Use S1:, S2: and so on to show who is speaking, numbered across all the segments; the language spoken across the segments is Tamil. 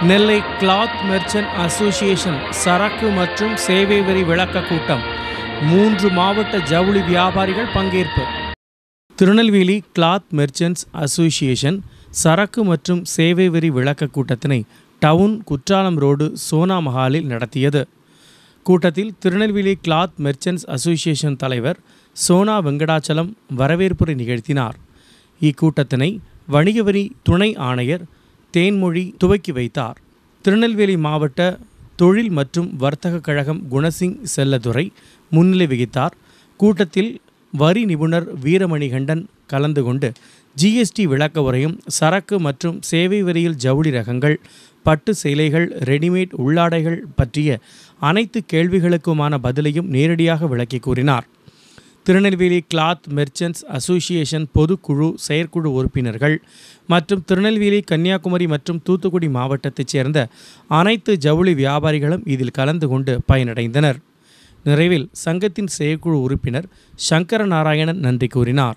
S1: நெல்லை கிளாத் மெர்ச்சன்ட் அசோசியேஷன் சரக்கு மற்றும் சேவை வரி விளக்க கூட்டம் மூன்று மாவட்ட ஜவுளி வியாபாரிகள் பங்கேற்பு திருநெல்வேலி கிளாத் மெர்ச்சன்ட்ஸ் அசோசியேஷன் சரக்கு மற்றும் சேவை வரி விளக்க கூட்டத்தினை டவுன் குற்றாலம் ரோடு சோனா மஹாலில் நடத்தியது கூட்டத்தில் திருநெல்வேலி கிளாத் மெர்ச்சன்ட்ஸ் அசோசியேஷன் தலைவர் சோனா வெங்கடாச்சலம் வரவேற்புரை நிகழ்த்தினார் இக்கூட்டத்தினை வணிக வரி துணை ஆணையர் தேன்மொழி துவக்கி வைத்தார் திருநெல்வேலி மாவட்ட தொழில் மற்றும் வர்த்தக கழகம் குணசிங் செல்லதுரை முன்னிலை வகித்தார் கூட்டத்தில் வரி நிபுணர் வீரமணிகண்டன் கலந்து கொண்டு ஜிஎஸ்டி விளக்க உரையும் சரக்கு மற்றும் சேவை வரியில் ஜவுளி ரகங்கள் பட்டு சேலைகள் ரெடிமேட் உள்ளாடைகள் பற்றிய அனைத்து கேள்விகளுக்குமான பதிலையும் நேரடியாக விளக்கி கூறினார் திருநெல்வேலி கிளாத் மெர்ச்சன்ட்ஸ் அசோசியேஷன் பொதுக்குழு செயற்குழு உறுப்பினர்கள் மற்றும் திருநெல்வேலி கன்னியாகுமரி மற்றும் தூத்துக்குடி மாவட்டத்தைச் சேர்ந்த அனைத்து ஜவுளி வியாபாரிகளும் இதில் கலந்து கொண்டு பயனடைந்தனர் நிறைவில் சங்கத்தின் செயற்குழு உறுப்பினர் சங்கர நாராயணன் நன்றி கூறினார்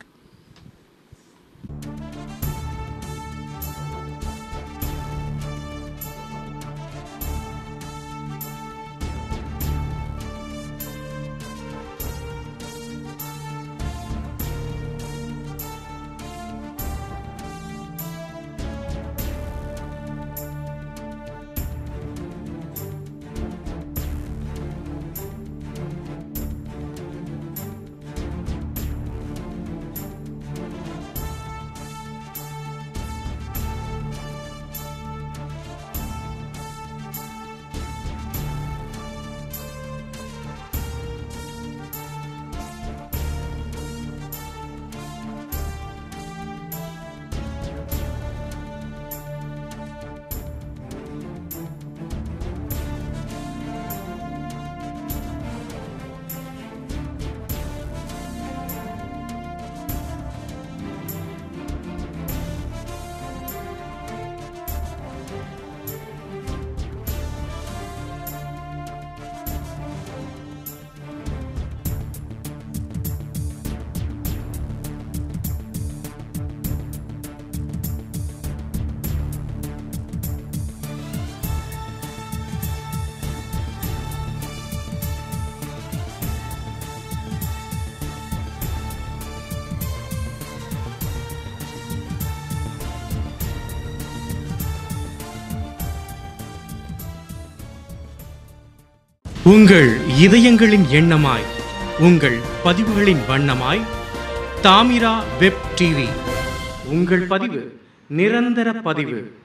S1: உங்கள் இதயங்களின் எண்ணமாய் உங்கள் பதிவுகளின் வண்ணமாய் தாமிரா வெப் டிவி உங்கள் பதிவு நிரந்தர பதிவு